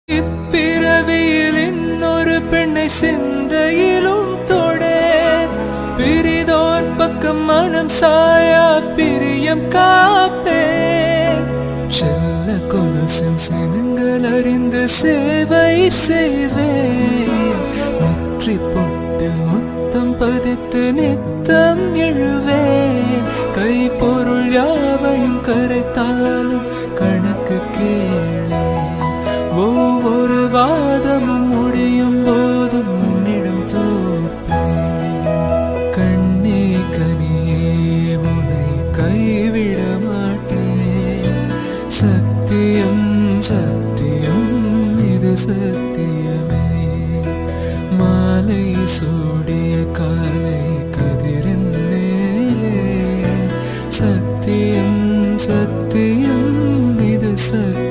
இப்பிறவியில் இன்னொரு பெண்ணை சிந்தையிலும் தொடேன் பிரிதோர் பக்கம் மனம் சாயா பிரியம் காப்பேன் செல்ல கொலுசின் சினங்கள் அறிந்து சேவை செய்வேன் முற்றி பொட்டில் முத்தம் பதித்து நித்தம் எழுவேன் கை பொருள் யாவையும் கரைத்தாலும் கணக்கு கேளேன் ஒவ்வொரு வாதமும் முடியும் போதும் உன்னிடம் தோற்பேன் கண்ணே கனியே உனை கைவிட மாட்டேன் சத்தியம் சத்தியம் இது சத்தியமே மாலை சூடிய காலை கதிரின் மேலே சத்தியம் சத்தியம் இது சத்தியம்